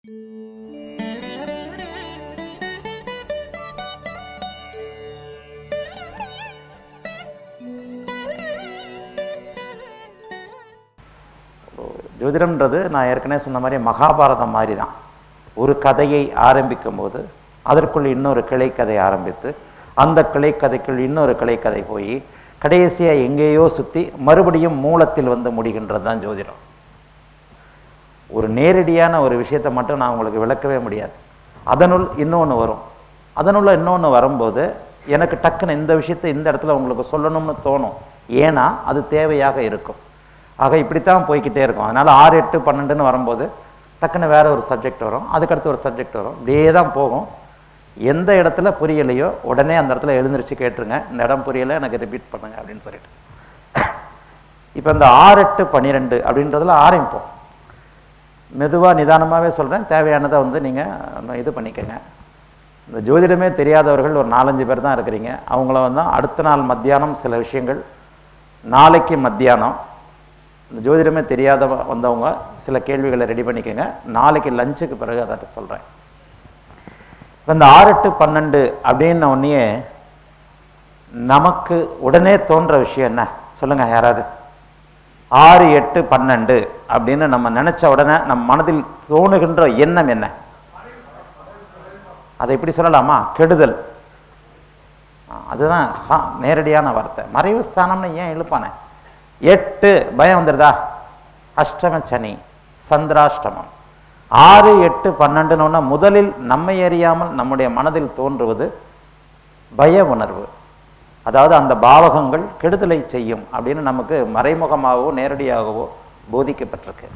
ஜோதிடம்ன்றது நான் ஏற்கனவே சொன்ன மாதிரி மகாபாரதம் மாதிரி தான் ஒரு கதையை ஆரம்பிக்கும் போது அதற்குள் இன்னொரு கிளைக்கதை ஆரம்பித்து அந்த கிளைக்கதைக்குள் இன்னொரு கிளைக்கதை போய் கடைசியாக எங்கேயோ சுற்றி மறுபடியும் மூலத்தில் வந்து முடிகின்றது தான் ஜோதிடம் ஒரு நேரடியான ஒரு விஷயத்தை மட்டும் நான் உங்களுக்கு விளக்கவே முடியாது அதனுள் இன்னொன்று வரும் அதனுள்ள இன்னொன்று வரும்போது எனக்கு டக்குன்னு இந்த விஷயத்தை இந்த இடத்துல உங்களுக்கு சொல்லணும்னு தோணும் ஏன்னா அது தேவையாக இருக்கும் ஆக இப்படித்தான் போய்க்கிட்டே இருக்கும் அதனால் ஆறு எட்டு பன்னெண்டுன்னு வரும்போது டக்குன்னு வேற ஒரு சப்ஜெக்ட் வரும் அதுக்கடுத்து ஒரு சப்ஜெக்ட் வரும் இப்படியே தான் போகும் எந்த இடத்துல புரியலையோ உடனே அந்த இடத்துல எழுந்திருச்சு கேட்டுருங்க இந்த இடம் புரியலை எனக்கு ரிப்பீட் பண்ணுங்க அப்படின்னு சொல்லிட்டு இப்போ இந்த ஆறு எட்டு பன்னிரெண்டு அப்படின்றதுல ஆரம்பிப்போம் மெதுவாக நிதானமாகவே சொல்கிறேன் தேவையானதை வந்து நீங்கள் இது பண்ணிக்கங்க இந்த ஜோதிடமே தெரியாதவர்கள் ஒரு நாலஞ்சு பேர் தான் இருக்கிறீங்க அவங்கள வந்து அடுத்த நாள் மத்தியானம் சில விஷயங்கள் நாளைக்கு மத்தியானம் இந்த ஜோதிடமே தெரியாத வந்தவங்க சில கேள்விகளை ரெடி பண்ணிக்கோங்க நாளைக்கு லஞ்சுக்கு பிறகு அதை சொல்கிறேன் இப்போ இந்த ஆறு எட்டு பன்னெண்டு அப்படின்ன உடனே நமக்கு உடனே தோன்ற விஷயம் என்ன சொல்லுங்க யாராவது ஆறு எட்டு பன்னெண்டு அப்படின்னு நம்ம நினைச்ச உடனே நம் மனதில் தோணுகின்ற எண்ணம் என்ன அதை இப்படி சொல்லலாமா கெடுதல் ஆ, அதுதான் ஹா, நேரடியான வார்த்தை மறைவு ஸ்தானம்னு ஏன் இழுப்பானே எட்டு பயம் வந்துடுதா அஷ்டம சனி சந்திராஷ்டமம் ஆறு எட்டு பன்னெண்டுன்னு முதலில் நம்மை அறியாமல் நம்முடைய மனதில் தோன்றுவது பய உணர்வு அதாவது அந்த பாவகங்கள் கெடுதலை செய்யும் அப்படின்னு நமக்கு மறைமுகமாகவோ நேரடியாகவோ போதிக்கப்பட்டிருக்கு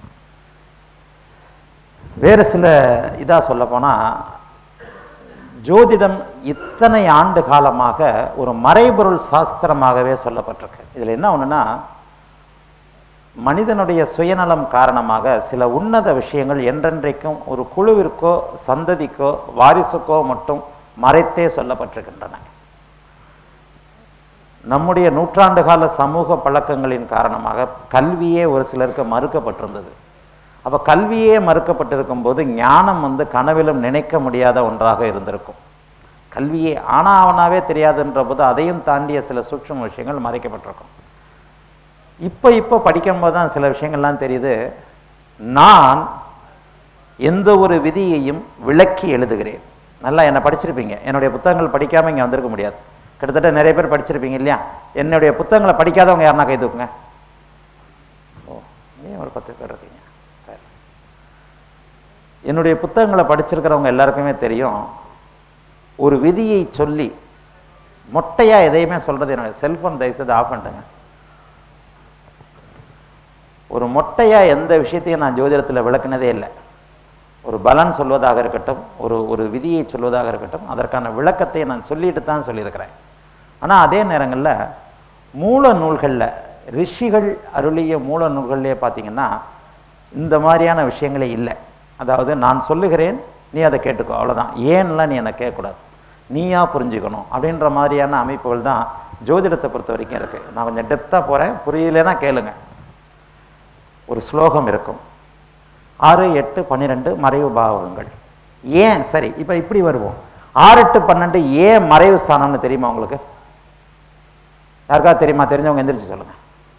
வேறு சில இதாக சொல்லப்போனால் ஜோதிடம் இத்தனை ஆண்டு காலமாக ஒரு மறைபொருள் சாஸ்திரமாகவே சொல்லப்பட்டிருக்கு இதில் என்ன ஒன்றுனா மனிதனுடைய சுயநலம் காரணமாக சில உன்னத விஷயங்கள் என்றென்றைக்கும் ஒரு குழுவிற்கோ சந்ததிக்கோ வாரிசுக்கோ மட்டும் மறைத்தே சொல்லப்பட்டிருக்கின்றன நம்முடைய நூற்றாண்டு கால சமூக பழக்கங்களின் காரணமாக கல்வியே ஒரு சிலருக்கு மறுக்கப்பட்டிருந்தது அப்போ கல்வியே மறுக்கப்பட்டிருக்கும் போது ஞானம் வந்து கனவிலும் நினைக்க முடியாத ஒன்றாக இருந்திருக்கும் கல்வியே ஆனா அவனாவே தெரியாதுன்ற போது அதையும் தாண்டிய சில சூட்சும விஷயங்கள் மறைக்கப்பட்டிருக்கும் இப்போ இப்போ படிக்கும்போது தான் சில விஷயங்கள்லாம் தெரியுது நான் எந்த ஒரு விதியையும் விளக்கி எழுதுகிறேன் நல்லா என்னை படிச்சிருப்பீங்க என்னுடைய புத்தகங்கள் படிக்காமல் இங்கே வந்திருக்க முடியாது கிட்டத்தட்ட நிறைய பேர் படிச்சிருப்பீங்க இல்லையா என்னுடைய புத்தகங்களை படிக்காதவங்க யாருன்னா கை தூக்குங்க ஓ ஏன் ஒரு பத்து பேர் இருக்கீங்க சரி என்னுடைய புத்தகங்களை படிச்சிருக்கிறவங்க எல்லாருக்குமே தெரியும் ஒரு விதியை சொல்லி மொட்டையாக எதையுமே சொல்கிறது என்னுடைய செல்ஃபோன் தயவுசெய்து ஆஃப் பண்ணிட்டுங்க ஒரு மொட்டையாக எந்த விஷயத்தையும் நான் ஜோதிடத்தில் விளக்குனதே இல்லை ஒரு பலன் சொல்வதாக இருக்கட்டும் ஒரு ஒரு விதியை சொல்வதாக இருக்கட்டும் அதற்கான விளக்கத்தை நான் சொல்லிட்டு தான் சொல்லியிருக்கிறேன் ஆனால் அதே நேரங்களில் மூல நூல்களில் ரிஷிகள் அருளிய மூல நூல்கள்லேயே பார்த்தீங்கன்னா இந்த மாதிரியான விஷயங்களே இல்லை அதாவது நான் சொல்லுகிறேன் நீ அதை கேட்டுக்கோ அவ்வளோதான் ஏன்லாம் நீ என்னை கேட்கக்கூடாது நீயா புரிஞ்சுக்கணும் அப்படின்ற மாதிரியான அமைப்புகள் தான் ஜோதிடத்தை பொறுத்த வரைக்கும் இருக்குது நான் கொஞ்சம் டெப்த்தாக போகிறேன் புரியலைன்னா கேளுங்க ஒரு ஸ்லோகம் இருக்கும் ஆறு எட்டு பன்னிரெண்டு மறைவு பாவகங்கள் ஏன் சரி இப்போ இப்படி வருவோம் ஆறு எட்டு பன்னெண்டு ஏன் மறைவு ஸ்தானம்னு தெரியுமா உங்களுக்கு யாருக்கா தெரியுமா தெரிஞ்சவங்க எந்திரிச்சு சொல்லுங்க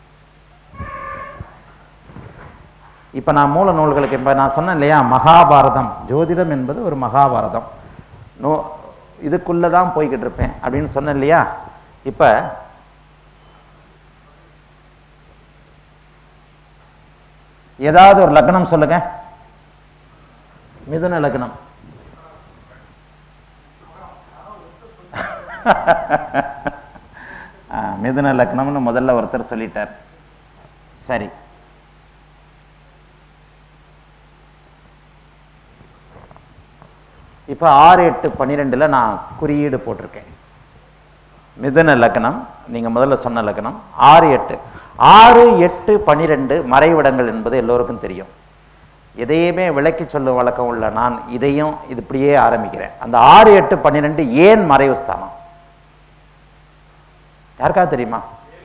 இப்போ நான் மூல நூல்களுக்கு இப்போ நான் சொன்னேன் இல்லையா மகாபாரதம் ஜோதிடம் என்பது ஒரு மகாபாரதம் நூ இதுக்குள்ளே தான் போய்கிட்டு இருப்பேன் அப்படின்னு சொன்னேன் இல்லையா இப்போ ஏதாவது ஒரு லக்னம் சொல்லுங்க மிதுன லக்னம் ஆ, மிதுன லக்னம்னு முதல்ல ஒருத்தர் சொல்லிட்டார் சரி இப்போ ஆறு எட்டு பன்னிரெண்டுல நான் குறியீடு போட்டிருக்கேன் மிதுன லக்னம் நீங்க முதல்ல சொன்ன லக்னம் ஆறு எட்டு ஆறு எட்டு பன்னிரெண்டு மறைவிடங்கள் என்பது எல்லோருக்கும் தெரியும் எதையுமே விளக்கி சொல்லும் வழக்கம் உள்ள நான் இதையும் இது இப்படியே ஆரம்பிக்கிறேன் அந்த ஆறு எட்டு பன்னிரெண்டு ஏன் மறைவு ஸ்தானம் யாருக்காவது தெரியுமா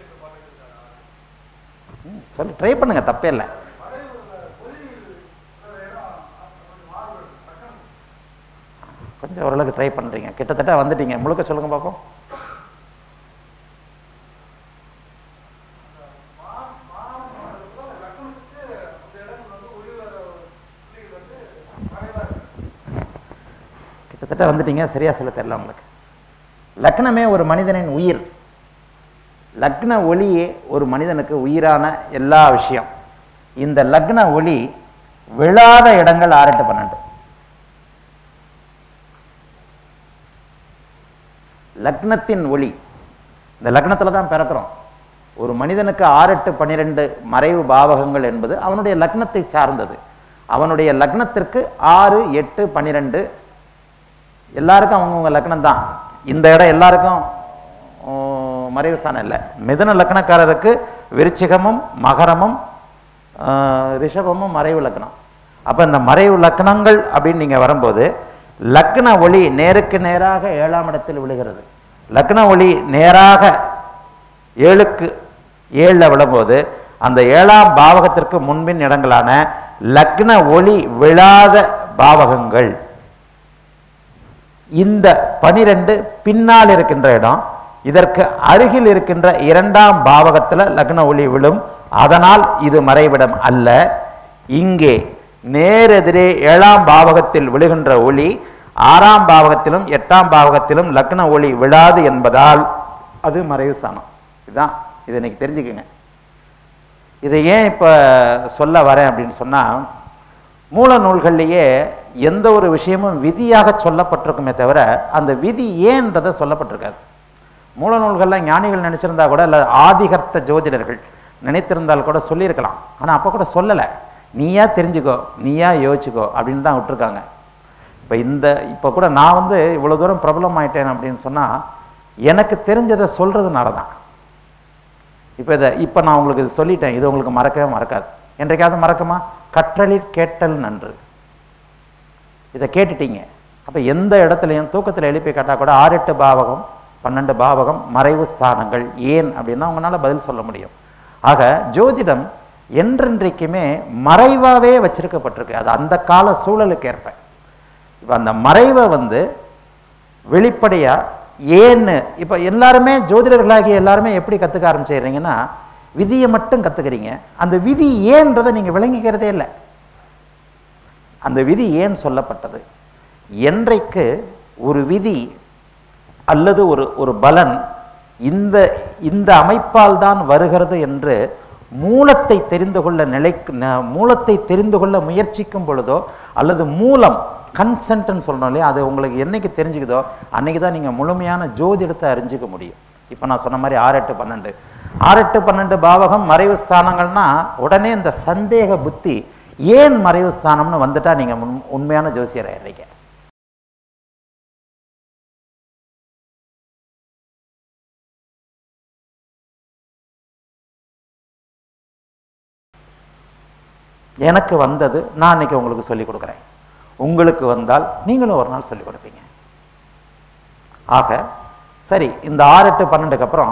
ம், சொல்லு ட்ரை பண்ணுங்க தப்பே இல்லை கொஞ்சம் ஓரளவுக்கு ட்ரை பண்றீங்க கிட்டத்தட்ட வந்துட்டீங்க முழுக்க சொல்லுங்க பார்ப்போம் கிட்டத்தட்ட வந்துட்டீங்க சரியா சொல்ல தெரியல உங்களுக்கு லக்னமே ஒரு மனிதனின் உயிர் லக்ன ஒளியே ஒரு மனிதனுக்கு உயிரான எல்லா விஷயம் இந்த லக்ன ஒளி விழாத இடங்கள் ஆறு எட்டு பன்னெண்டு லக்னத்தின் ஒளி இந்த லக்னத்துல தான் பிறக்கிறோம் ஒரு மனிதனுக்கு ஆறு எட்டு பன்னிரெண்டு மறைவு பாவகங்கள் என்பது அவனுடைய லக்னத்தை சார்ந்தது அவனுடைய லக்னத்திற்கு ஆறு எட்டு பன்னிரெண்டு எல்லாருக்கும் அவங்கவுங்க லக்னம் தான் இந்த இடம் எல்லாருக்கும் உம், மறைவு ஸ்தானம் இல்லை மிதுன லக்னக்காரருக்கு விருச்சிகமும் மகரமும் ஆஹ், ரிஷபமும் மறைவு லக்னம் அப்ப இந்த மறைவு லக்னங்கள் அப்படின்னு நீங்க வரும்போது லக்ன ஒளி நேருக்கு நேராக ஏழாம் இடத்தில் விழுகிறது லக்ன ஒளி நேராக ஏழுக்கு ஏழில் விழும்போது அந்த ஏழாம் பாவகத்திற்கு முன்பின் இடங்களான லக்ன ஒளி விழாத பாவகங்கள் இந்த பனிரெண்டு பின்னால் இருக்கின்ற இடம் இதற்கு அருகில் இருக்கின்ற இரண்டாம் பாவகத்துல லக்ன ஒளி விழும் அதனால் இது மறைவிடம் அல்ல இங்கே நேரெதிரே ஏழாம் பாவகத்தில் விழுகின்ற ஒளி ஆறாம் பாவகத்திலும் எட்டாம் பாவகத்திலும் லக்ன ஒளி விழாது என்பதால் அது மறைவு ஸ்தானம் இதுதான் இதை இன்னைக்கு தெரிஞ்சுக்கங்க இதை ஏன் இப்ப சொல்ல வரேன் அப்படின்னு சொன்னா மூல நூல்கள்லேயே எந்த ஒரு விஷயமும் விதியாக சொல்லப்பட்டிருக்குமே தவிர அந்த விதி ஏன்றதை சொல்லப்பட்டிருக்காது மூல நூல்கள்ல ஞானிகள் நினைச்சிருந்தா கூட இல்ல ஆதிகர்த்த ஜோதிடர்கள் நினைத்திருந்தால் கூட சொல்லியிருக்கலாம் ஆனா அப்ப கூட சொல்லலை நீயா தெரிஞ்சுக்கோ நீயா யோசிச்சுக்கோ அப்படின்னு தான் விட்டுருக்காங்க இப்போ இந்த இப்போ கூட நான் வந்து இவ்வளோ தூரம் பிரபலம் ஆயிட்டேன் அப்படின்னு சொன்னா எனக்கு தெரிஞ்சதை சொல்றதுனால தான் இப்போ இதை இப்போ நான் உங்களுக்கு இது சொல்லிட்டேன் இது உங்களுக்கு மறக்கவே மறக்காது என்றைக்காவது மறக்குமா கற்றலில் கேட்டல் நன்று இதை கேட்டுட்டீங்க அப்போ எந்த இடத்துலையும் தூக்கத்தில் எழுப்பி கேட்டால் கூட ஆறு எட்டு பாவகம் பன்னெண்டு பாவகம் மறைவு ஸ்தானங்கள் ஏன் அப்படின்னா உங்களால் பதில் சொல்ல முடியும் ஆக ஜோதிடம் என்றென்றைக்குமே மறைவாகவே வச்சிருக்கப்பட்டிருக்கு அது அந்த கால சூழலுக்கு ஏற்ப இப்போ அந்த மறைவை வந்து வெளிப்படையா ஏன்னு இப்போ எல்லாருமே ஜோதிடர்களாகிய எல்லாருமே எப்படி கற்றுக்க ஆரம்பிச்சிடுறீங்கன்னா விதியை மட்டும் கற்றுக்கிறீங்க அந்த விதி ஏன்றதை நீங்கள் விளங்கிக்கிறதே இல்லை அந்த விதி ஏன் சொல்லப்பட்டது என்றைக்கு ஒரு விதி அல்லது ஒரு ஒரு பலன் இந்த இந்த அமைப்பால் தான் வருகிறது என்று மூலத்தை தெரிந்து கொள்ள நிலை ந- மூலத்தை தெரிந்து கொள்ள முயற்சிக்கும் பொழுதோ அல்லது மூலம் கன்சென்ட்னு சொல்றோம் இல்லையா அது உங்களுக்கு என்னைக்கு தெரிஞ்சுக்குதோ அன்னைக்கு தான் நீங்கள் முழுமையான ஜோதிடத்தை அறிஞ்சுக்க முடியும் இப்போ நான் சொன்ன மாதிரி ஆறு எட்டு பன்னெண்டு ஆறு எட்டு பன்னெண்டு பாவகம் மறைவு ஸ்தானங்கள்னா உடனே இந்த சந்தேக புத்தி ஏன் மறைவு ஸ்தானம்னு வந்துட்டா நீங்கள் உண்மையான ஜோசியர் ஆயிடுறீங்க எனக்கு வந்தது நான் இன்னைக்கு உங்களுக்கு சொல்லிக் கொடுக்குறேன் உங்களுக்கு வந்தால் நீங்களும் ஒரு நாள் சொல்லிக் கொடுப்பீங்க ஆக சரி இந்த ஆறு எட்டு பன்னெண்டுக்கு அப்புறம்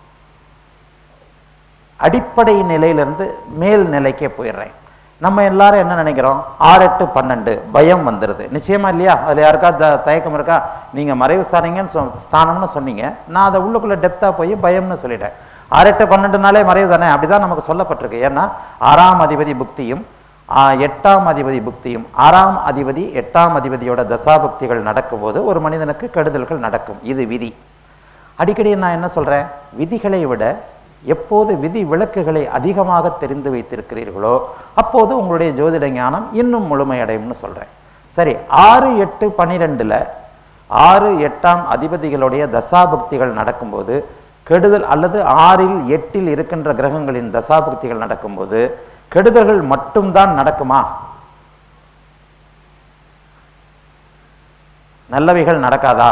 அடிப்படை நிலையிலிருந்து மேல் நிலைக்கே போயிடுறேன் நம்ம எல்லாரும் என்ன நினைக்கிறோம் ஆறு எட்டு பன்னெண்டு பயம் வந்துடுது நிச்சயமா இல்லையா அதுல யாருக்கா த- தயக்கம் இருக்கா நீங்க மறைவு ஸ்தானீங்கன்னு சொ ஸ்தானம்னு சொன்னீங்க நான் அதை உள்ளுக்குள்ள டெப்தா போய் பயம்னு சொல்லிட்டேன் ஆறு எட்டு பன்னெண்டுனாலே மறைவு தானே அப்படிதான் நமக்கு சொல்லப்பட்டிருக்கு ஏன்னா ஆறாம் அதிபதி புக்தியும் ஆ, எட்டாம் அதிபதி புக்தியும் ஆறாம் அதிபதி எட்டாம் அதிபதியோட தசாபுக்திகள் நடக்கும்போது ஒரு மனிதனுக்கு கெடுதல்கள் நடக்கும் இது விதி அடிக்கடி நான் என்ன சொல்றேன் விதிகளை விட எப்போது விதி விளக்குகளை அதிகமாக தெரிந்து வைத்திருக்கிறீர்களோ அப்போது உங்களுடைய ஜோதிட ஞானம் இன்னும் முழுமையடையும்னு சொல்றேன் சரி ஆறு எட்டு பன்னிரெண்டுல ஆறு எட்டாம் அதிபதிகளுடைய தசாபக்திகள் நடக்கும்போது கெடுதல் அல்லது ஆறில் எட்டில் இருக்கின்ற கிரகங்களின் தசாபக்திகள் நடக்கும்போது கெடுதல்கள் மட்டும்தான் நடக்குமா நல்லவைகள் நடக்காதா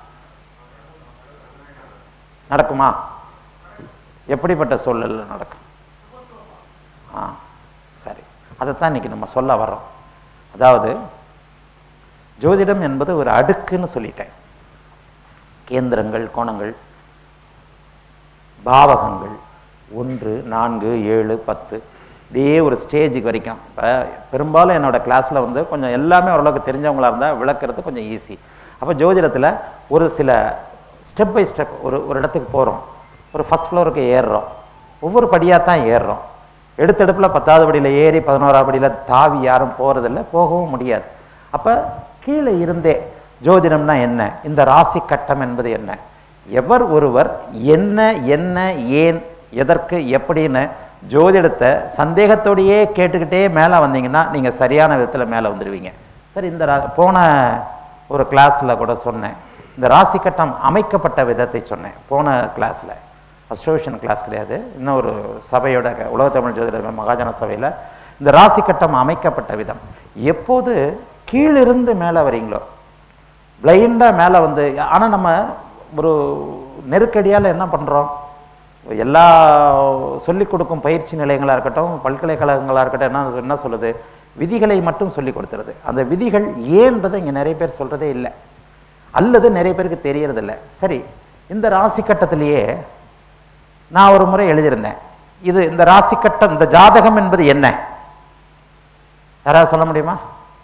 நடக்குமா எப்படிப்பட்ட சூழல்ல நடக்கும் ஆ சரி அதைத்தான் இன்னைக்கு நம்ம சொல்ல வர்றோம் அதாவது ஜோதிடம் என்பது ஒரு அடுக்குன்னு சொல்லிட்டேன் கேந்திரங்கள் கோணங்கள் பாவகங்கள் ஒன்று நான்கு ஏழு பத்து இப்படியே ஒரு ஸ்டேஜுக்கு வரைக்கும் இப்போ பெரும்பாலும் என்னோட கிளாஸில் வந்து கொஞ்சம் எல்லாமே ஓரளவுக்கு தெரிஞ்சவங்களா இருந்தால் விளக்குறது கொஞ்சம் ஈஸி அப்போ ஜோதிடத்தில் ஒரு சில ஸ்டெப் பை ஸ்டெப் ஒரு ஒரு இடத்துக்கு போகிறோம் ஒரு ஃபஸ்ட் ஃப்ளோருக்கு ஏறுறோம் ஒவ்வொரு படியாக தான் ஏறுறோம் எடுத்தெடுப்பில் பத்தாவது படியில் ஏறி பதினோராவது படியில் தாவி யாரும் போகிறதில்ல போகவும் முடியாது அப்போ கீழே இருந்தே ஜோதிடம்னா என்ன இந்த ராசி கட்டம் என்பது என்ன எவர் ஒருவர் என்ன என்ன ஏன் எதற்கு எப்படின்னு ஜோதிடத்தை சந்தேகத்தோடையே கேட்டுக்கிட்டே மேலே வந்தீங்கன்னா நீங்கள் சரியான விதத்தில் மேலே வந்துடுவீங்க சரி இந்த ரா போன ஒரு கிளாஸில் கூட சொன்னேன் இந்த ராசி கட்டம் அமைக்கப்பட்ட விதத்தை சொன்னேன் போன கிளாஸில் அஸ்ட்ரோவிஷன் கிளாஸ் கிடையாது இன்னும் ஒரு சபையோட க- உலகத் தமிழ் ஜோதிடர்கள் மகாஜன சபையில் இந்த ராசி கட்டம் அமைக்கப்பட்ட விதம் எப்போது கீழிருந்து மேலே வரீங்களோ பிளைண்டாக மேலே வந்து ஆனால் நம்ம ஒரு நெருக்கடியால் என்ன பண்ணுறோம் எல்லா சொல்லிக் கொடுக்கும் பயிற்சி நிலையங்களாக இருக்கட்டும் பல்கலைக்கழகங்களாக இருக்கட்டும் என்ன என்ன சொல்லுது விதிகளை மட்டும் சொல்லி கொடுத்துருது அந்த விதிகள் ஏன்றதை இங்கே நிறைய பேர் சொல்கிறதே இல்லை அல்லது நிறைய பேருக்கு தெரியறதில்ல சரி இந்த ராசி கட்டத்திலேயே நான் ஒரு முறை எழுதியிருந்தேன் இது இந்த ராசி கட்டம் இந்த ஜாதகம் என்பது என்ன யாராவது சொல்ல முடியுமா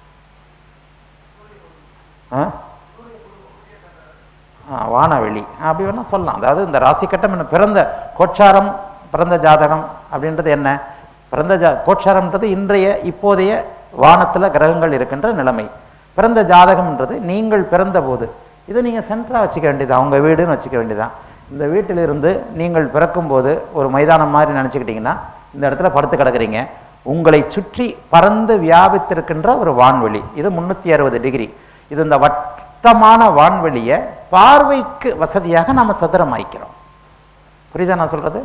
ஆ ஆ, வானவெளி அப்படி வேணா சொல்லலாம் அதாவது இந்த ராசி கட்டம் என்ன பிறந்த கோட்சாரம் பிறந்த ஜாதகம் அப்படின்றது என்ன பிறந்த ஜா கோட்சாரம்ன்றது இன்றைய இப்போதைய வானத்தில் கிரகங்கள் இருக்கின்ற நிலைமை பிறந்த ஜாதகம்ன்றது நீங்கள் பிறந்த போது இதை நீங்கள் சென்டராக வச்சுக்க வேண்டியது அவங்க வீடுன்னு வச்சுக்க வேண்டியதான் இந்த வீட்டிலிருந்து நீங்கள் பிறக்கும்போது ஒரு மைதானம் மாதிரி நினச்சிக்கிட்டிங்கன்னா இந்த இடத்துல படுத்து கிடக்குறீங்க உங்களை சுற்றி பறந்து வியாபித்திருக்கின்ற ஒரு வான்வெளி இது முந்நூற்றி அறுபது டிகிரி இது இந்த வட்டமான வான்வெளியை பார்வைக்கு வசதியாக நம்ம சதுரமாய்க்கிறோம் புரியுதா நான் சொல்றது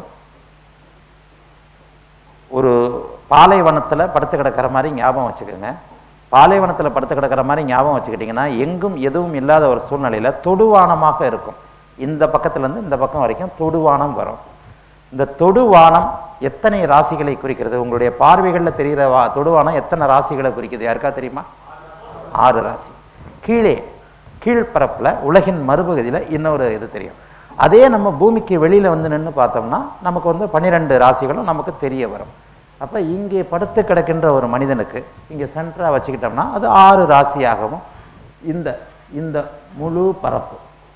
ஒரு பாலைவனத்தில் படுத்து கிடக்கிற மாதிரி ஞாபகம் வச்சுக்கோங்க பாலைவனத்தில் படுத்து கிடக்கிற மாதிரி ஞாபகம் வச்சுக்கிட்டிங்கன்னா எங்கும் எதுவும் இல்லாத ஒரு சூழ்நிலையில் தொடுவானமாக இருக்கும் இந்த பக்கத்துலேருந்து இந்த பக்கம் வரைக்கும் தொடுவானம் வரும் இந்த தொடுவானம் எத்தனை ராசிகளை குறிக்கிறது உங்களுடைய பார்வைகளில் தெரிகிற வா தொடுவானம் எத்தனை ராசிகளை குறிக்குது யாருக்கா தெரியுமா ஆறு ராசி கீழே கீழ்ப்பரப்பில் உலகின் மறுபகுதியில் இன்னொரு இது தெரியும் அதே நம்ம பூமிக்கு வெளியில் வந்து நின்று பார்த்தோம்னா நமக்கு வந்து பன்னிரெண்டு ராசிகளும் நமக்கு தெரிய வரும் அப்போ இங்கே படுத்து கிடக்கின்ற ஒரு மனிதனுக்கு இங்கே சென்டராக வச்சுக்கிட்டோம்னா அது ஆறு ராசியாகவும் இந்த இந்த முழு பரப்பு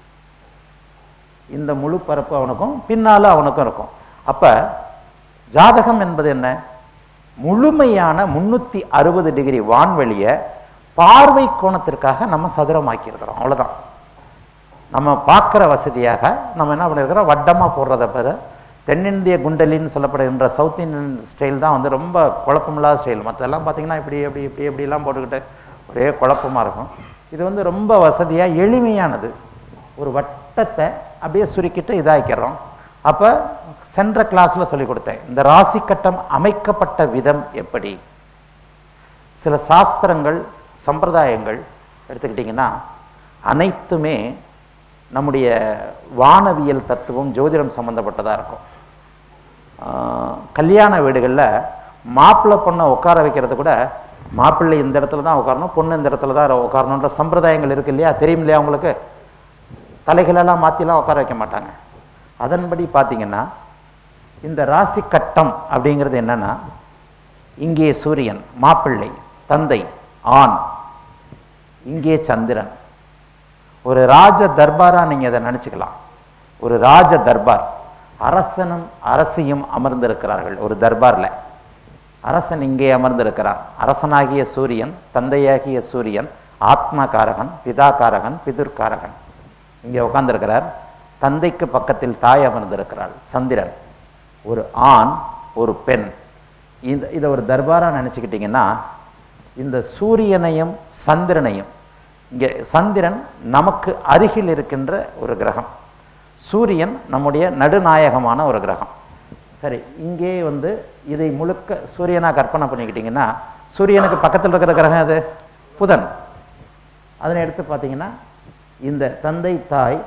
இந்த முழு பரப்பு அவனுக்கும் பின்னால அவனுக்கும் இருக்கும் அப்ப ஜாதகம் என்பது என்ன முழுமையான முன்னூத்தி அறுபது டிகிரி வான்வெளியை பார்வை கோணத்திற்காக நம்ம சதுரமாக்கி இருக்கிறோம் அவ்வளவுதான் நம்ம பார்க்குற வசதியாக நம்ம என்ன பண்ணியிருக்கிறோம் வட்டமாக போடுறத பிற தென்னிந்திய குண்டலின்னு சொல்லப்படுகின்ற சவுத் இந்தியன் ஸ்டைல் தான் வந்து ரொம்ப குழப்பமில்லாத ஸ்டைல் மற்றெல்லாம் பார்த்தீங்கன்னா இப்படி இப்படி இப்படி இப்படிலாம் போட்டுக்கிட்டு ஒரே குழப்பமா இருக்கும் இது வந்து ரொம்ப வசதியாக எளிமையானது ஒரு வட்டத்தை அப்படியே சுருக்கிட்டு இதாக்கிறோம் அப்போ சென்ற கிளாஸில் சொல்லி கொடுத்தேன் இந்த ராசி கட்டம் அமைக்கப்பட்ட விதம் எப்படி சில சாஸ்திரங்கள் சம்பிரதாயங்கள் எடுத்துக்கிட்டிங்கன்னா அனைத்துமே நம்முடைய வானவியல் தத்துவம் ஜோதிடம் சம்மந்தப்பட்டதாக இருக்கும் ஆஹ் கல்யாண வீடுகளில் மாப்பிள்ளை பொண்ணை உட்கார வைக்கிறது கூட மாப்பிள்ளை இந்த இடத்துல தான் உட்காரணும் பொண்ணு இந்த இடத்துல தான் உட்காரணுன்ற சம்பிரதாயங்கள் இருக்கு இல்லையா தெரியும் இல்லையா உங்களுக்கு தலைகளெல்லாம் மாற்றிலாம் உட்கார வைக்க மாட்டாங்க அதன்படி பார்த்தீங்கன்னா இந்த ராசி கட்டம் அப்படிங்கிறது என்னன்னா இங்கே சூரியன் மாப்பிள்ளை தந்தை ஆண் இங்கே சந்திரன் ஒரு ராஜ தர்பாரா நீங்க இதை நினைச்சுக்கலாம் ஒரு ராஜ தர்பார் அரசனும் அரசியும் அமர்ந்திருக்கிறார்கள் ஒரு தர்பார்ல அரசன் இங்கே அமர்ந்திருக்கிறான் அரசனாகிய சூரியன் தந்தையாகிய சூரியன் ஆத்மகாரகன் பிதாகாரகன் பிதுர்காரகன் இங்கே உட்கார்ந்திருக்கிறார் தந்தைக்கு பக்கத்தில் தாய் அமர்ந்திருக்கிறாள் சந்திரன் ஒரு ஆண் ஒரு பெண் இந்த இதை ஒரு தர்பாரா நினச்சிக்கிட்டிங்கன்னா இந்த சூரியனையும் சந்திரனையும் இங்கே சந்திரன் நமக்கு அருகில் இருக்கின்ற ஒரு கிரகம் சூரியன் நம்முடைய நடுநாயகமான ஒரு கிரகம் சரி இங்கே வந்து இதை முழுக்க சூரியனா கற்பனை பண்ணிக்கிட்டிங்கன்னா சூரியனுக்கு பக்கத்தில் இருக்கிற கிரகம் அது புதன் அதனை எடுத்து பார்த்தீங்கன்னா இந்த தந்தை தாய்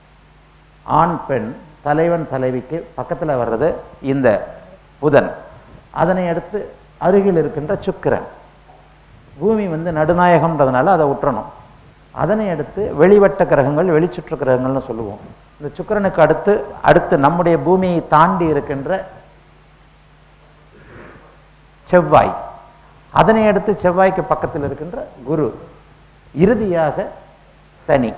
ஆண் பெண் தலைவன் தலைவிக்கு பக்கத்தில் வர்றது இந்த புதன் அதனை அடுத்து அருகில் இருக்கின்ற சுக்கிரன் பூமி வந்து நடுநாயகம்ன்றதுனால அதை விட்டுறணும் அதனை அடுத்து வெளிவட்ட கிரகங்கள் வெளிச்சுற்று கிரகங்கள்னு சொல்லுவோம் இந்த சுக்கிரனுக்கு அடுத்து அடுத்து நம்முடைய பூமியை தாண்டி இருக்கின்ற செவ்வாய் அதனை அடுத்து செவ்வாய்க்கு பக்கத்தில் இருக்கின்ற குரு இறுதியாக சனி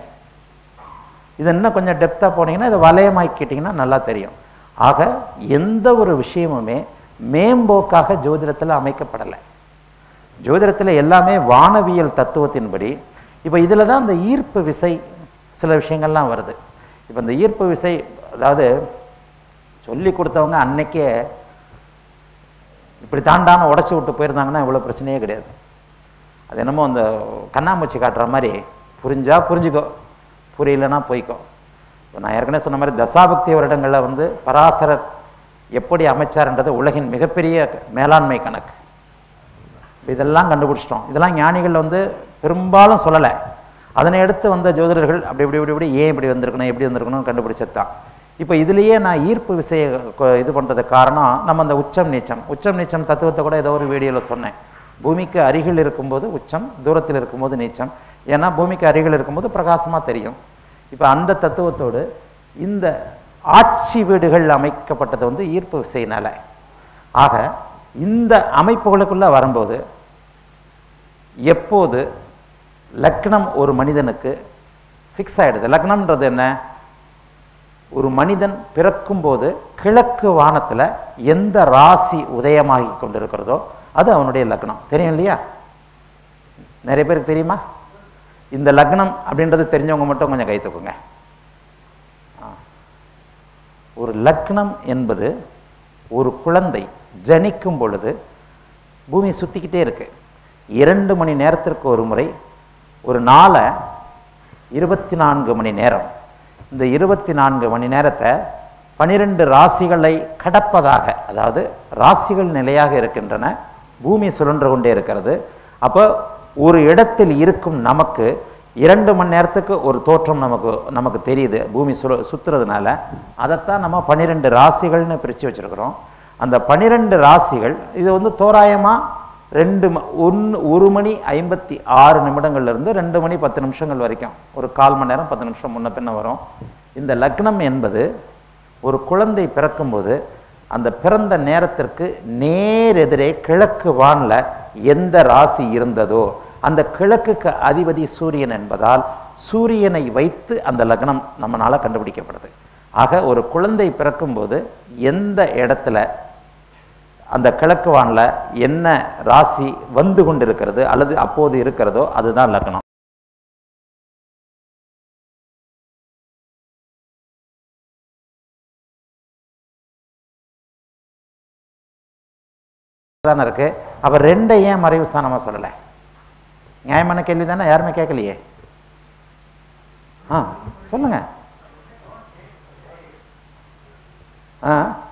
இது இன்னும் கொஞ்சம் டெப்த்தாக போனீங்கன்னா இதை வலயமாக்கிட்டீங்கன்னா நல்லா தெரியும் ஆக எந்த ஒரு விஷயமுமே மேம்போக்காக ஜோதிடத்தில் அமைக்கப்படலை ஜோதிடத்தில் எல்லாமே வானவியல் தத்துவத்தின்படி இப்போ இதில் தான் இந்த ஈர்ப்பு விசை சில விஷயங்கள்லாம் வருது இப்போ இந்த ஈர்ப்பு விசை அதாவது சொல்லி கொடுத்தவங்க அன்னைக்கே இப்படி தாண்டாம உடச்சி விட்டு போயிருந்தாங்கன்னா இவ்வளோ பிரச்சனையே கிடையாது அது என்னமோ அந்த கண்ணாமூச்சி காட்டுற மாதிரி புரிஞ்சா புரிஞ்சுக்கோ புரியலன்னா போய்க்கோ இப்போ நான் ஏற்கனவே சொன்ன மாதிரி தசாபக்தி வருடங்களில் வந்து பராசரர் எப்படி அமைச்சார்ன்றது உலகின் மிகப்பெரிய மேலாண்மை கணக்கு இப்ப இதெல்லாம் கண்டுபிடிச்சிட்டோம் இதெல்லாம் ஞானிகள் வந்து பெரும்பாலும் சொல்லலை அதனை அடுத்து வந்த ஜோதிடர்கள் அப்படி இப்படி இப்படி இப்படி ஏன் இப்படி வந்திருக்கணும் எப்படி வந்திருக்கணும்னு கண்டுபிடிச்சது தான் இப்போ இதுலேயே நான் ஈர்ப்பு விசையை கொ- இது பண்ணுறதுக்கு காரணம் நம்ம அந்த உச்சம் நீச்சம் உச்சம் நீச்சம் தத்துவத்தை கூட ஏதோ ஒரு வீடியோவில் சொன்னேன் பூமிக்கு அருகில் இருக்கும்போது உச்சம் தூரத்தில் இருக்கும்போது நீச்சம் ஏன்னா பூமிக்கு அருகில் இருக்கும்போது பிரகாசமாக தெரியும் இப்போ அந்த தத்துவத்தோடு இந்த ஆட்சி வீடுகள் அமைக்கப்பட்டது வந்து ஈர்ப்பு விசையினால ஆக இந்த அமைப்புகளுக்குள்ள வரும்போது எப்போது லக்னம் ஒரு மனிதனுக்கு ஃபிக்ஸ் ஆயிடுது லக்னம்ன்றது என்ன ஒரு மனிதன் பிறக்கும்போது கிழக்கு வானத்துல எந்த ராசி உதயமாகி கொண்டிருக்கிறதோ அது அவனுடைய லக்னம் தெரியும் இல்லையா நிறைய பேருக்கு தெரியுமா இந்த லக்னம் அப்படின்றது தெரிஞ்சவங்க மட்டும் கொஞ்சம் கை தூக்குங்க ஆ. ஒரு லக்னம் என்பது ஒரு குழந்தை ஜனிக்கும் பொழுது பூமி சுத்திக்கிட்டே இருக்கு இரண்டு மணி நேரத்திற்கு ஒரு முறை ஒரு நாளை இருபத்தி நான்கு மணி நேரம் இந்த இருபத்தி நான்கு மணி நேரத்தை பனிரெண்டு ராசிகளை கடப்பதாக அதாவது ராசிகள் நிலையாக இருக்கின்றன பூமி சுழன்று கொண்டே இருக்கிறது அப்போ ஒரு இடத்தில் இருக்கும் நமக்கு இரண்டு மணி நேரத்துக்கு ஒரு தோற்றம் நமக்கு நமக்கு தெரியுது பூமி சுழ சுத்துறதுனால அதைத்தான் நம்ம பன்னிரெண்டு ராசிகள்னு பிரித்து வச்சிருக்கிறோம் அந்த பன்னிரெண்டு ராசிகள் இது வந்து தோராயமாக ரெண்டு ம- ஒன்று ஒரு மணி ஐம்பத்தி ஆறு நிமிடங்கள்ல இருந்து ரெண்டு மணி பத்து நிமிஷங்கள் வரைக்கும் ஒரு கால் மணி நேரம் பத்து நிமிஷம் முன்ன பின்ன வரும் இந்த லக்னம் என்பது ஒரு குழந்தை பிறக்கும்போது அந்த பிறந்த நேரத்திற்கு நேர் எதிரே கிழக்கு வான்ல எந்த ராசி இருந்ததோ அந்த கிழக்குக்கு அதிபதி சூரியன் என்பதால் சூரியனை வைத்து அந்த லக்னம் நம்மளால கண்டுபிடிக்கப்படுது ஆக ஒரு குழந்தை பிறக்கும்போது எந்த இடத்துல அந்த கிழக்கு வான்ல என்ன ராசி வந்து கொண்டிருக்கிறது அல்லது அப்போது இருக்கிறதோ அதுதான் லக்னம் தானே இருக்கு அப்ப ரெண்டை ஏன் மறைவு ஸ்தானமா சொல்லலை நியாயமான கேள்வி தானே யாருமே கேட்கலையே ஆ சொல்லுங்க ஆ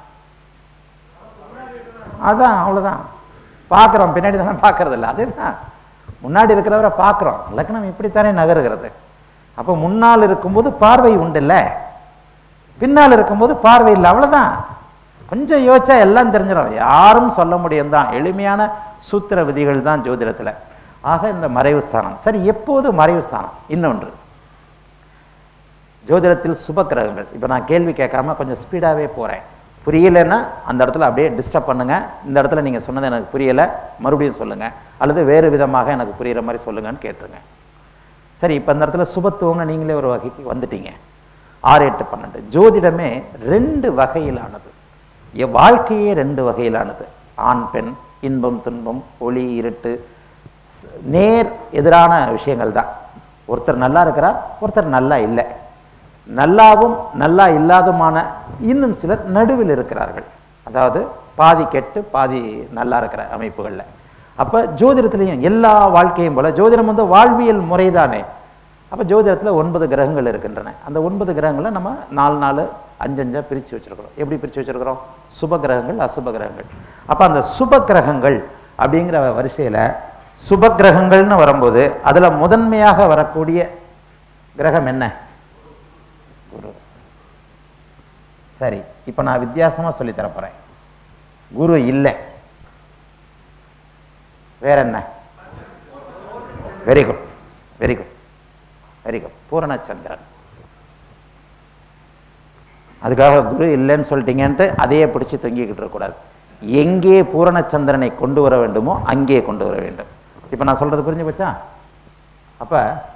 அதான் அவ்வளவுதான் பார்க்குறோம் பின்னாடி தானே பார்க்கறது இல்லை அதுதான் முன்னாடி இருக்கிறவரை பார்க்குறோம் லக்னம் இப்படித்தானே நகருகிறது அப்போ முன்னால் இருக்கும்போது பார்வை உண்டுல்ல பின்னால் இருக்கும்போது பார்வை இல்லை அவ்வளவுதான் கொஞ்சம் யோசிச்சா எல்லாம் தெரிஞ்சிடும் யாரும் சொல்ல முடியும் தான் எளிமையான சூத்திர விதிகள் தான் ஜோதிடத்துல ஆக இந்த மறைவு ஸ்தானம் சரி எப்போது மறைவு ஸ்தானம் இன்னொன்று ஜோதிடத்தில் சுப கிரகங்கள் இப்போ நான் கேள்வி கேட்காம கொஞ்சம் ஸ்பீடாகவே போகிறேன் புரியலைன்னா அந்த இடத்துல அப்படியே டிஸ்டர்ப் பண்ணுங்க இந்த இடத்துல நீங்கள் சொன்னது எனக்கு புரியலை மறுபடியும் சொல்லுங்க அல்லது வேறு விதமாக எனக்கு புரியுற மாதிரி சொல்லுங்கன்னு கேட்டுருங்க சரி இப்போ இந்த இடத்துல சுபத்துவம்னு நீங்களே ஒரு வகைக்கு வந்துட்டீங்க ஆறு எட்டு பன்னெண்டு ஜோதிடமே ரெண்டு வகையிலானது என் வாழ்க்கையே ரெண்டு வகையிலானது ஆண் பெண் இன்பம் துன்பம் ஒளி இருட்டு ஸ்- நேர் எதிரான விஷயங்கள் தான் ஒருத்தர் நல்லா இருக்கிறார் ஒருத்தர் நல்லா இல்லை நல்லாவும் நல்லா இல்லாதுமான இன்னும் சிலர் நடுவில் இருக்கிறார்கள் அதாவது பாதி கெட்டு பாதி நல்லா இருக்கிற அமைப்புகள்ல அப்ப ஜோதிடத்திலையும் எல்லா வாழ்க்கையும் போல ஜோதிடம் வந்து வாழ்வியல் முறைதானே அப்ப ஜோதிடத்துல ஒன்பது கிரகங்கள் இருக்கின்றன அந்த ஒன்பது கிரகங்களை நம்ம நாலு நாலு அஞ்சஞ்சா பிரிச்சு வச்சிருக்கிறோம் எப்படி பிரிச்சு வச்சிருக்கிறோம் சுப கிரகங்கள் அசுப கிரகங்கள் அப்ப அந்த சுப கிரகங்கள் அப்படிங்கிற வரிசையில சுப கிரகங்கள்னு வரும்போது அதுல முதன்மையாக வரக்கூடிய கிரகம் என்ன குரு சரி இப்போ நான் வித்தியாசமா சொல்லி தரப்போறேன் குரு இல்லை வேற என்ன very good very good very good Puranachandran அதுக்காக குரு இல்லைன்னு சொல்லிட்டீங்கன்ட்டு அதையே பிடிச்சி தொங்கிக்கிட்டு இருக்கக்கூடாது எங்கே பூரண சந்திரனை கொண்டு வர வேண்டுமோ அங்கே கொண்டு வர வேண்டும் இப்போ நான் சொல்றது புரிஞ்சு போச்சா அப்ப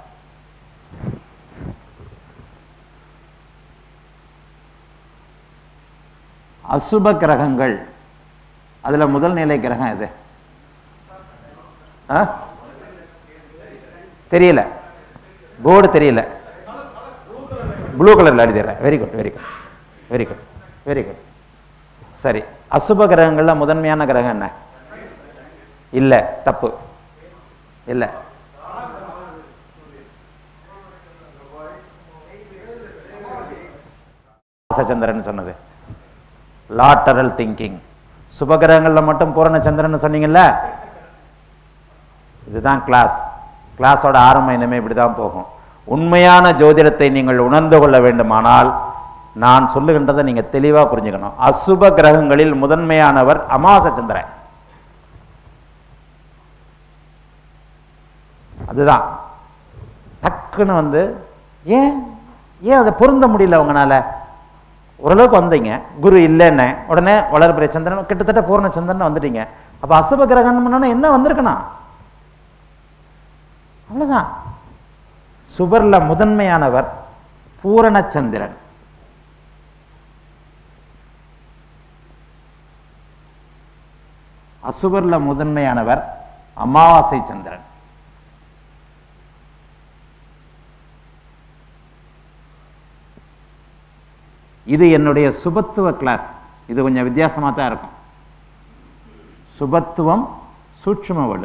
அசுப கிரகங்கள் அதுல முதல் நிலை கிரகம் எது ஆ? தெரியல போர்டு தெரியல ப்ளூ கலர்ல எழுதிடுறேன் very good very good very good very good சரி அசுப கிரகங்கள்ல முதன்மையான கிரகம் என்ன இல்ல தப்பு இல்ல சந்திரன் சொன்னது லாட்டரல் திங்கிங் சுபகிரகங்கள்ல மட்டும் பூரண சந்திரன் சொன்னீங்கல்ல இதுதான் கிளாஸ் கிளாஸோட ஆரம்பம் இனிமே இப்படிதான் போகும் உண்மையான ஜோதிடத்தை நீங்கள் உணர்ந்து கொள்ள வேண்டுமானால் நான் சொல்லுகின்றதை நீங்க தெளிவா புரிஞ்சுக்கணும் அசுப கிரகங்களில் முதன்மையானவர் அமாவாசை சந்திரன் அதுதான் டக்குன்னு வந்து ஏன் ஏன் அதை பொருந்த முடியல உங்களால ஓரளவுக்கு வந்தீங்க குரு இல்லைன்னு உடனே வளர்பிறை சந்திரன் கிட்டத்தட்ட பூர்ண சந்திரன் வந்துட்டீங்க அப்ப அசுப கிரகணம்னா என்ன வந்திருக்கணும் அவ்வளவுதான் சுபர்ல முதன்மையானவர் பூரண சந்திரன் அசுபர்ல முதன்மையானவர் அமாவாசை சந்திரன் இது என்னுடைய சுபத்துவ கிளாஸ் இது கொஞ்சம் வித்தியாசமா தான் இருக்கும் சுபத்துவம் சூட்சும வலு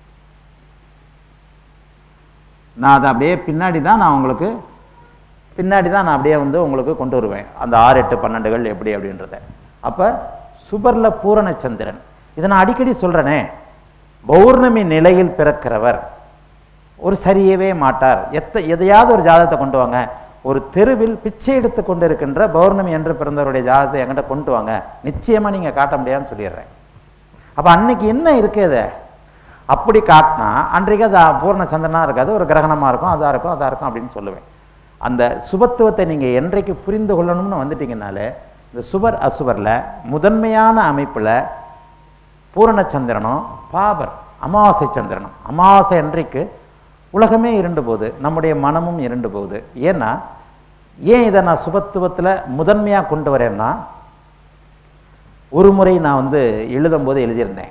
நான் அதை அப்படியே பின்னாடி தான் நான் உங்களுக்கு பின்னாடி தான் நான் அப்படியே வந்து உங்களுக்கு கொண்டு வருவேன் அந்த ஆறு எட்டு பன்னெண்டுகள் எப்படி அப்படின்றத அப்ப சுபர்ல பூரண சந்திரன் இதை நான் அடிக்கடி சொல்றேனே பௌர்ணமி நிலையில் பிறக்கிறவர் ஒரு சரியவே மாட்டார் எத்த எதையாவது ஒரு ஜாதகத்தை கொண்டு வாங்க ஒரு தெருவில் பிச்சை எடுத்து கொண்டு இருக்கின்ற பௌர்ணமி என்று பிறந்தவருடைய ஜாதகத்தை என்கிட்ட கொண்டு வாங்க நிச்சயமா நீங்க காட்ட முடியாதுன்னு சொல்லிடுறேன் அப்ப அன்னைக்கு என்ன இருக்குது அப்படி காட்டினா அன்றைக்கு அது பூர்ண சந்திரனா இருக்காது ஒரு கிரகணமா இருக்கும் அதா இருக்கும் அதா இருக்கும் அப்படின்னு சொல்லுவேன் அந்த சுபத்துவத்தை நீங்க என்றைக்கு புரிந்து கொள்ளணும்னு வந்துட்டீங்கனாலே இந்த சுபர் அசுபர்ல முதன்மையான அமைப்புல பூரண சந்திரனும் பாபர் அமாவாசை சந்திரனும் அமாவாசை அன்றைக்கு உலகமே இருண்டு போகுது நம்முடைய மனமும் இருண்டு போகுது ஏன்னா ஏன் இதை நான் சுபத்துவத்துல முதன்மையா கொண்டு வரேன்னா ஒரு முறை நான் வந்து எழுதும்போது எழுதியிருந்தேன்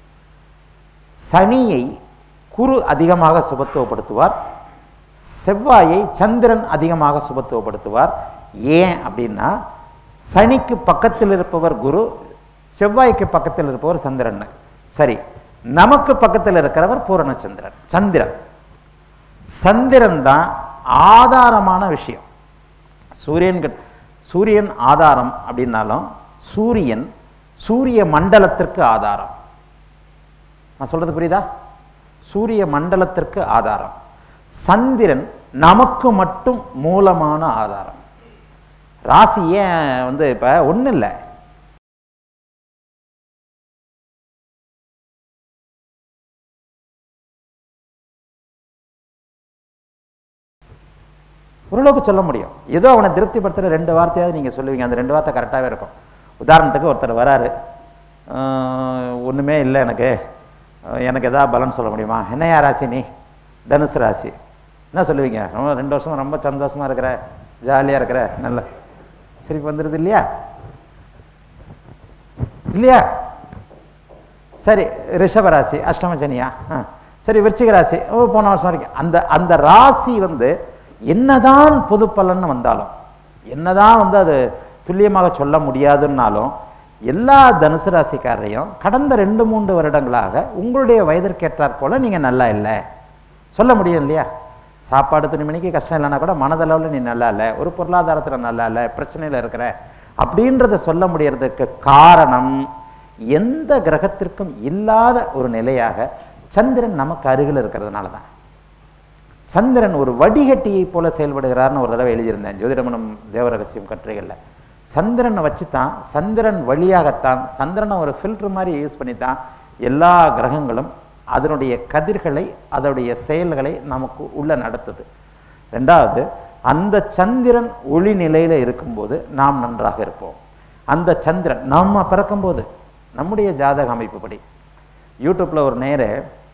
சனியை குரு அதிகமாக சுபத்துவப்படுத்துவார் செவ்வாயை சந்திரன் அதிகமாக சுபத்துவப்படுத்துவார் ஏன் அப்படின்னா சனிக்கு பக்கத்தில் இருப்பவர் குரு செவ்வாய்க்கு பக்கத்தில் இருப்பவர் சந்திரன் சரி நமக்கு பக்கத்தில் இருக்கிறவர் பூரணச்சந்திரன் சந்திரன் சந்திரன் தான் ஆதாரமான விஷயம் சூரியன் கிட்ட- சூரியன் ஆதாரம் அப்படின்னாலும் சூரியன் சூரிய மண்டலத்திற்கு ஆதாரம் நான் சொல்றது புரியுதா சூரிய மண்டலத்திற்கு ஆதாரம் சந்திரன் நமக்கு மட்டும் மூலமான ஆதாரம் ராசி ஏன் வந்து இப்ப ஒண்ணு இல்லை ஓரளவுக்கு சொல்ல முடியும் ஏதோ அவனை திருப்திப்படுத்துகிற ரெண்டு வார்த்தையாவது நீங்கள் சொல்லுவீங்க அந்த ரெண்டு வார்த்தை கரெக்டாகவே இருக்கும் உதாரணத்துக்கு ஒருத்தர் வராரு ஆஹ், ஒண்ணுமே இல்லை எனக்கு ஆஹ், எனக்கு எதாவது பலன் சொல்ல முடியுமா என்னையா ராசி நீ தனுசு ராசி என்ன சொல்லுவீங்க ரொம்ப ரெண்டு வருஷமா ரொம்ப சந்தோஷமா இருக்கிற ஜாலியா இருக்கிற நல்ல சிரிப்பு வந்துடுது இல்லையா இல்லையா சரி ரிஷப ராசி அஷ்டம சனியா ஆ. சரி விருச்சிக ராசி ஓ போன வருஷம் வரைக்கும் அந்த அந்த ராசி வந்து என்னதான் பொது பலன்னு வந்தாலும் என்னதான் வந்து அது துல்லியமாக சொல்ல முடியாதுன்னாலும் எல்லா தனுசு ராசிக்காரரையும் கடந்த ரெண்டு மூன்று வருடங்களாக உங்களுடைய வயதிற்கேற்றாற் போல நீங்க நல்லா இல்லை சொல்ல முடியும் இல்லையா சாப்பாடு துணிமணிக்கு கஷ்டம் இல்லைன்னா கூட மனதளவில் நீ நல்லா இல்லை ஒரு பொருளாதாரத்துல நல்லா இல்லை பிரச்சனையில இருக்கிற அப்படின்றத சொல்ல முடியறதுக்கு காரணம் எந்த கிரகத்திற்கும் இல்லாத ஒரு நிலையாக சந்திரன் நமக்கு அருகில் இருக்கிறதுனால தான் சந்திரன் ஒரு வடிகட்டியை போல செயல்படுகிறார்னு ஒரு தடவை எழுதியிருந்தேன் ஜோதிடமனம் தேவரகசியம் கட்டுரைகளில் சந்திரனை வச்சு தான் சந்திரன் வழியாகத்தான் சந்திரனை ஒரு ஃபில்டர் மாதிரி யூஸ் பண்ணி தான் எல்லா கிரகங்களும் அதனுடைய கதிர்களை அதனுடைய செயல்களை நமக்கு உள்ள நடத்துது ரெண்டாவது அந்த சந்திரன் ஒளி நிலையில இருக்கும்போது நாம் நன்றாக இருப்போம் அந்த சந்திரன் நம்ம பிறக்கும்போது நம்முடைய ஜாதக அமைப்புப்படி யூடியூப்பில் ஒரு நேரு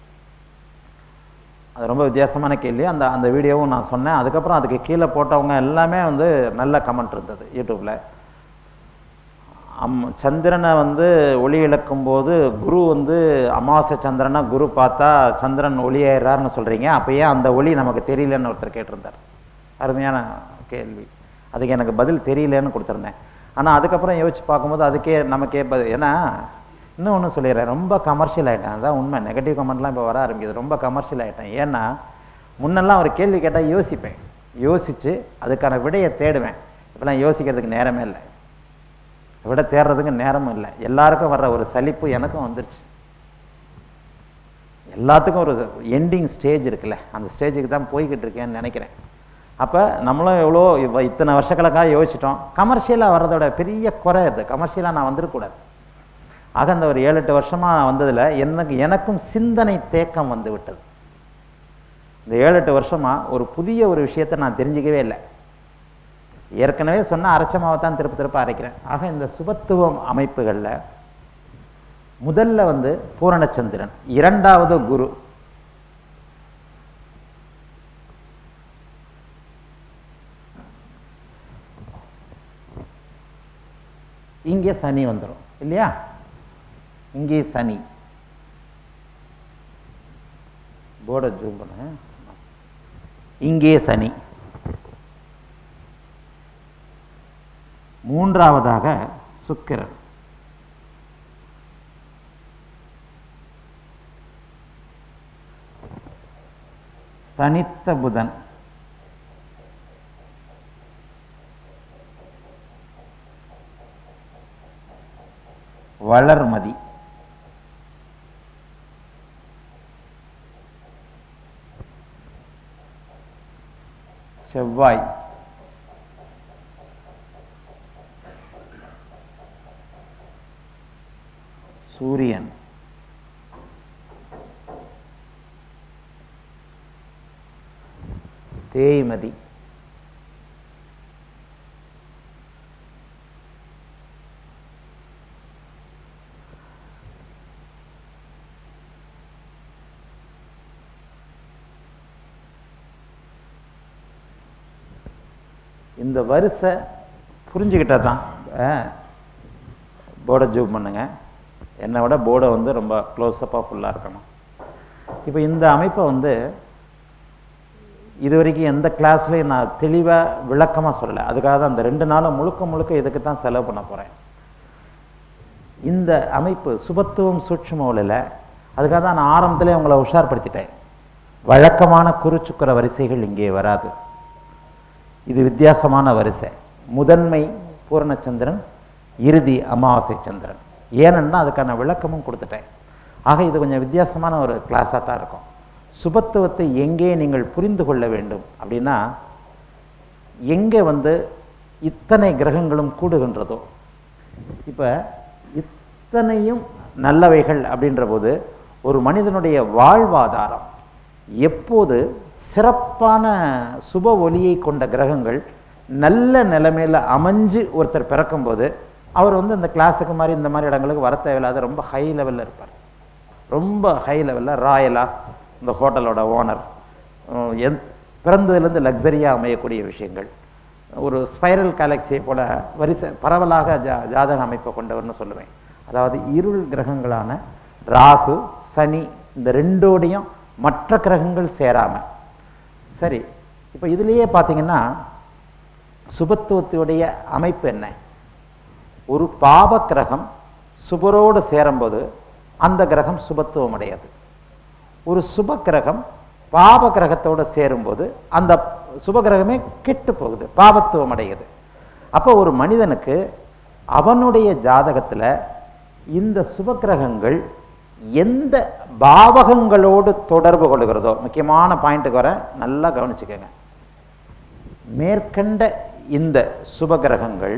அது ரொம்ப வித்தியாசமான கேள்வி அந்த அந்த வீடியோவும் நான் சொன்னேன் அதுக்கப்புறம் அதுக்கு கீழே போட்டவங்க எல்லாமே வந்து நல்ல கமெண்ட் இருந்தது யூடியூப்பில் அம் சந்திரனை வந்து ஒளி இழக்கும் போது குரு வந்து அமாவாசை சந்திரனை குரு பார்த்தா சந்திரன் ஒளியாயிறாருன்னு சொல்கிறீங்க அப்போ ஏன் அந்த ஒளி நமக்கு தெரியலன்னு ஒருத்தர் கேட்டிருந்தார் அருமையான கேள்வி அதுக்கு எனக்கு பதில் தெரியலன்னு கொடுத்துருந்தேன் ஆனால் அதுக்கப்புறம் யோசிச்சு பார்க்கும்போது அதுக்கே நமக்கே ப ஏன்னா இன்னும் ஒன்று சொல்லிடுறேன் ரொம்ப கமர்ஷியல் ஆகிட்டேன் அதான் உண்மை நெகட்டிவ் கமெண்ட்லாம் இப்போ வர ஆரம்பிக்குது ரொம்ப கமர்ஷியல் ஆகிட்டேன் ஏன்னா முன்னெல்லாம் ஒரு கேள்வி கேட்டால் யோசிப்பேன் யோசித்து அதுக்கான விடையை தேடுவேன் இப்போலாம் யோசிக்கிறதுக்கு நேரமே இல்லை விட தேடுறதுக்கு நேரமும் இல்லை எல்லாருக்கும் வர்ற ஒரு சலிப்பு எனக்கும் வந்துருச்சு எல்லாத்துக்கும் ஒரு எண்டிங் ஸ்டேஜ் இருக்குல்ல அந்த ஸ்டேஜுக்கு தான் போய்கிட்டு இருக்கேன்னு நினைக்கிறேன் அப்போ நம்மளும் எவ்வளோ இவ்வ- இத்தனை வருஷக்கணக்காக யோசிச்சிட்டோம் கமர்ஷியலாக வர்றதோட பெரிய குறை இது கமர்ஷியலாக நான் வந்துடக்கூடாது ஆக அந்த ஒரு ஏழு எட்டு வருஷமாக வந்ததில் எனக்கு எனக்கும் சிந்தனை தேக்கம் வந்து விட்டது இந்த ஏழு எட்டு வருஷமாக ஒரு புதிய ஒரு விஷயத்தை நான் தெரிஞ்சிக்கவே இல்லை ஏற்கனவே சொன்ன அரைச்ச மாவை தான் திருப்ப திருப்ப அரைக்கிறேன் ஆக இந்த சுபத்துவம் அமைப்புகளில் முதல்ல வந்து பூரணச்சந்திரன் இரண்டாவது குரு இங்கே சனி வந்துடும் இல்லையா இங்கே சனி போர்டை ஜூம் பண்ண இங்கே சனி மூன்றாவதாக சுக்கிரன் தனித்த புதன் வளர்மதி செவ்வாய் சூரியன் தேய்மதி இந்த வரிசை புரிஞ்சுக்கிட்டா தான் போர்டை ஜூம் பண்ணுங்க என்னை விட போர்டை வந்து ரொம்ப க்ளோஸ்அப்பாக ஃபுல்லாக இருக்கணும் இப்போ இந்த அமைப்பை வந்து இது வரைக்கும் எந்த கிளாஸ்லையும் நான் தெளிவாக விளக்கமாக சொல்லலை அதுக்காக தான் அந்த ரெண்டு நாளும் முழுக்க முழுக்க இதுக்கு தான் செலவு பண்ண போகிறேன் இந்த அமைப்பு சுபத்துவம் சூட்சுமவில் அதுக்காக தான் நான் ஆரம்பத்திலே உங்களை உஷார்படுத்திட்டேன் வழக்கமான குருச்சுக்கர வரிசைகள் இங்கே வராது இது வித்தியாசமான வரிசை முதன்மை பூரணச்சந்திரன் இறுதி அமாவாசை சந்திரன் ஏனென்னா அதுக்கான விளக்கமும் கொடுத்துட்டேன் ஆக இது கொஞ்சம் வித்தியாசமான ஒரு கிளாஸாக தான் இருக்கும் சுபத்துவத்தை எங்கே நீங்கள் புரிந்து கொள்ள வேண்டும் அப்படின்னா எங்கே வந்து இத்தனை கிரகங்களும் கூடுகின்றதோ இப்போ இத்தனையும் நல்லவைகள் அப்படின்ற போது ஒரு மனிதனுடைய வாழ்வாதாரம் எப்போது சிறப்பான சுப ஒளியை கொண்ட கிரகங்கள் நல்ல நிலைமையில் அமைஞ்சு ஒருத்தர் பிறக்கும்போது அவர் வந்து இந்த கிளாஸுக்கு மாதிரி இந்த மாதிரி இடங்களுக்கு வர தேவையில்லாத ரொம்ப ஹை லெவலில் இருப்பார் ரொம்ப ஹை லெவலில் ராயலாக இந்த ஹோட்டலோட ஓனர் எந் பிறந்ததுலேருந்து லக்ஸரியாக அமையக்கூடிய விஷயங்கள் ஒரு ஸ்பைரல் கேலக்சியை போல வரிசை பரவலாக ஜா ஜாதக அமைப்பை கொண்டவர்னு சொல்லுவேன் அதாவது இருள் கிரகங்களான ராகு சனி இந்த ரெண்டோடையும் மற்ற கிரகங்கள் சேராமல் சரி இப்போ இதுலேயே பார்த்தீங்கன்னா சுபத்துவத்துடைய அமைப்பு என்ன ஒரு பாப கிரகம் சுபரோடு சேரும்போது அந்த கிரகம் சுபத்துவம் அடையாது ஒரு சுப கிரகம் பாப கிரகத்தோடு சேரும்போது அந்த சுப கிரகமே கெட்டு போகுது பாபத்துவம் அடையுது அப்போ ஒரு மனிதனுக்கு அவனுடைய ஜாதகத்தில் இந்த சுப கிரகங்கள் எந்த பாவகங்களோடு தொடர்பு கொள்கிறதோ முக்கியமான பாயிண்ட்டுக்கு வர நல்லா கவனிச்சுக்கோங்க மேற்கண்ட இந்த சுப கிரகங்கள்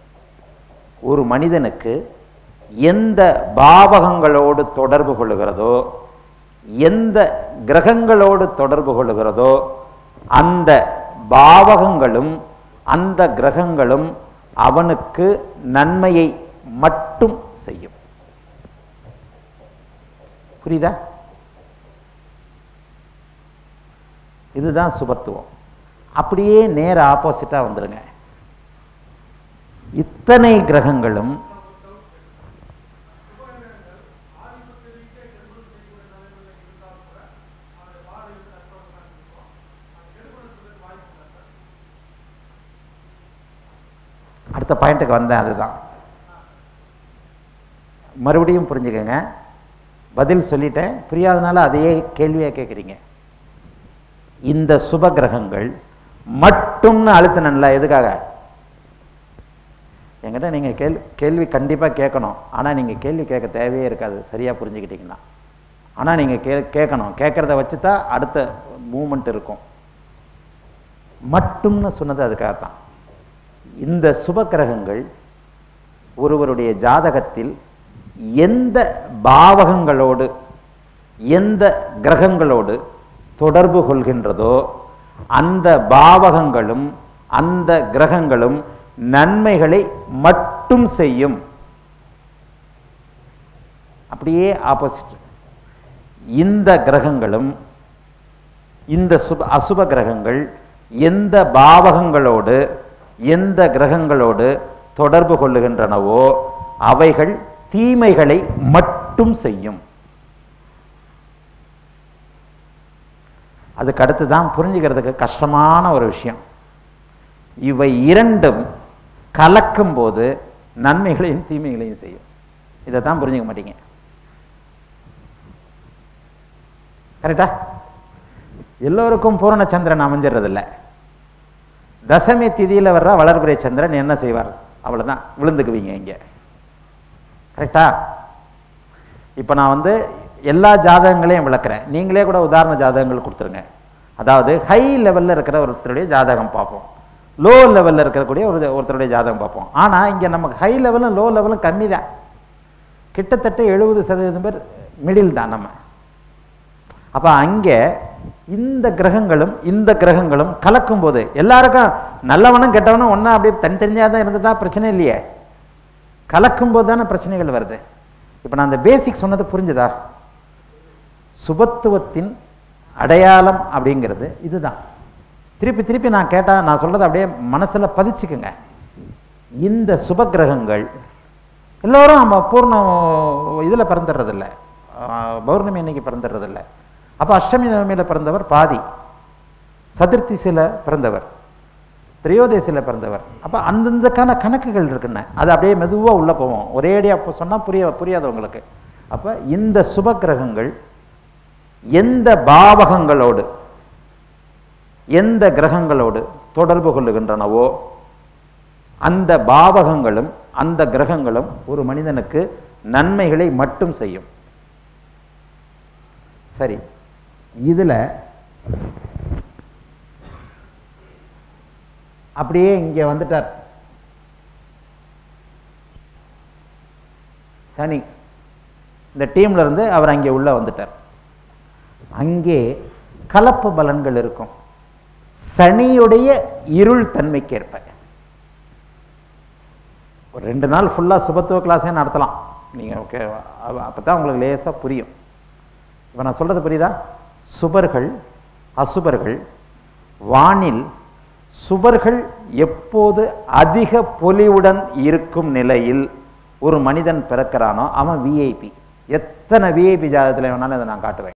ஒரு மனிதனுக்கு எந்த பாவகங்களோடு தொடர்பு கொள்ளுகிறதோ எந்த கிரகங்களோடு தொடர்பு கொள்ளுகிறதோ அந்த பாவகங்களும் அந்த கிரகங்களும் அவனுக்கு நன்மையை மட்டும் செய்யும் புரியுதா இதுதான் சுபத்துவம் அப்படியே நேர ஆப்போசிட்டா வந்துருங்க இத்தனை கிரகங்களும் அடுத்த பாயிண்ட்டுக்கு வந்தேன் அதுதான் மறுபடியும் புரிஞ்சுக்கங்க பதில் சொல்லிட்டேன் புரியாதனால அதையே கேள்வியாக கேட்குறீங்க இந்த சுப கிரகங்கள் மட்டும்னு அழுத்தினல எதுக்காக என்கிட்ட நீங்கள் கேள்வி கேள்வி கண்டிப்பாக கேட்கணும் ஆனால் நீங்கள் கேள்வி கேட்க தேவையே இருக்காது சரியாக புரிஞ்சுக்கிட்டீங்கன்னா ஆனால் நீங்கள் கே கேட்கணும் கேட்குறத வச்சு தான் அடுத்த மூமெண்ட் இருக்கும் மட்டும்னு சொன்னது அதுக்காகத்தான் இந்த சுப கிரகங்கள் ஒருவருடைய ஜாதகத்தில் எந்த பாவகங்களோடு எந்த கிரகங்களோடு தொடர்பு கொள்கின்றதோ அந்த பாவகங்களும் அந்த கிரகங்களும் நன்மைகளை மட்டும் செய்யும் அப்படியே ஆப்போசிட் இந்த கிரகங்களும் இந்த சுப அசுப கிரகங்கள் எந்த பாவகங்களோடு எந்த கிரகங்களோடு தொடர்பு கொள்ளுகின்றனவோ அவைகள் தீமைகளை மட்டும் செய்யும் அதுக்கு அடுத்து தான் புரிஞ்சுக்கிறதுக்கு கஷ்டமான ஒரு விஷயம் இவை இரண்டும் கலக்கும் போது நன்மைகளையும் தீமைகளையும் செய்யும் இதை தான் புரிஞ்சுக்க மாட்டீங்க கரெக்டா எல்லோருக்கும் பூரண சந்திரன் அமைஞ்சிடுறதில்ல தசமி திதியில் வர்ற வளர்பிறை சந்திரன் என்ன செய்வார் அவ்வளோதான் விழுந்துக்குவீங்க இங்கே கரெக்டா இப்போ நான் வந்து எல்லா ஜாதகங்களையும் விளக்குறேன் நீங்களே கூட உதாரண ஜாதகங்கள் கொடுத்துருங்க அதாவது ஹை லெவலில் இருக்கிற ஒருத்தருடைய ஜாதகம் பார்ப்போம் லோ லெவலில் இருக்கக்கூடிய ஒரு ஒருத்தருடைய ஜாதகம் பார்ப்போம் ஆனால் இங்கே நமக்கு ஹை லெவலும் லோ லெவலும் கம்மி தான் கிட்டத்தட்ட எழுபது சதவீதம் பேர் மிடில் தான் நம்ம அப்போ அங்கே இந்த கிரகங்களும் இந்த கிரகங்களும் கலக்கும் போது எல்லாருக்கும் நல்லவனும் கெட்டவனும் ஒன்றா அப்படியே தனித்தனியாக தான் இருந்துட்டா பிரச்சனை இல்லையே கலக்கும் போது தானே பிரச்சனைகள் வருது இப்போ நான் அந்த பேசிக் சொன்னது புரிஞ்சுதா சுபத்துவத்தின் அடையாளம் அப்படிங்கிறது இதுதான் திருப்பி திருப்பி நான் கேட்டால் நான் சொல்றதை அப்படியே மனசில் பதிச்சுக்குங்க இந்த சுப கிரகங்கள் எல்லோரும் நம்ம பூர்ண இதில் பிறந்துடுறதில்ல ஆஹ் பௌர்ணமி அன்னைக்கு பிறந்துடுறதில்ல அப்போ அஷ்டமி நவமியில் பிறந்தவர் பாதி சதுர்த்திசியில் பிறந்தவர் திரையோதசியில் பிறந்தவர் அப்போ அந்தந்தக்கான கணக்குகள் இருக்குண்ணே அது அப்படியே மெதுவாக உள்ளே போவோம் ஒரேடியாக அப்போ சொன்னால் புரிய புரியாது உங்களுக்கு அப்போ இந்த சுப கிரகங்கள் எந்த பாவகங்களோடு எந்த கிரகங்களோடு தொடர்பு கொள்ளுகின்றனவோ அந்த பாவகங்களும் அந்த கிரகங்களும் ஒரு மனிதனுக்கு நன்மைகளை மட்டும் செய்யும் சரி இதுல அப்படியே இங்க வந்துட்டார் சனி இந்த டீம்ல இருந்து அவர் அங்கே உள்ள வந்துட்டார் அங்கே கலப்பு பலன்கள் இருக்கும் சனியுடைய இருள் தன்மைக்கேற்ப ஒரு ரெண்டு நாள் ஃபுல்லாக சுபத்துவ கிளாஸே நடத்தலாம் நீங்கள் ஓகே அப்போ தான் உங்களுக்கு லேசாக புரியும் இப்போ நான் சொல்கிறது புரியுதா சுபர்கள் அசுபர்கள் வானில் சுபர்கள் எப்போது அதிக பொலிவுடன் இருக்கும் நிலையில் ஒரு மனிதன் பிறக்கிறானோ அவன் விஐபி எத்தனை விஐபி ஜாதகத்தில் வேணாலும் இதை நான் காட்டுவேன்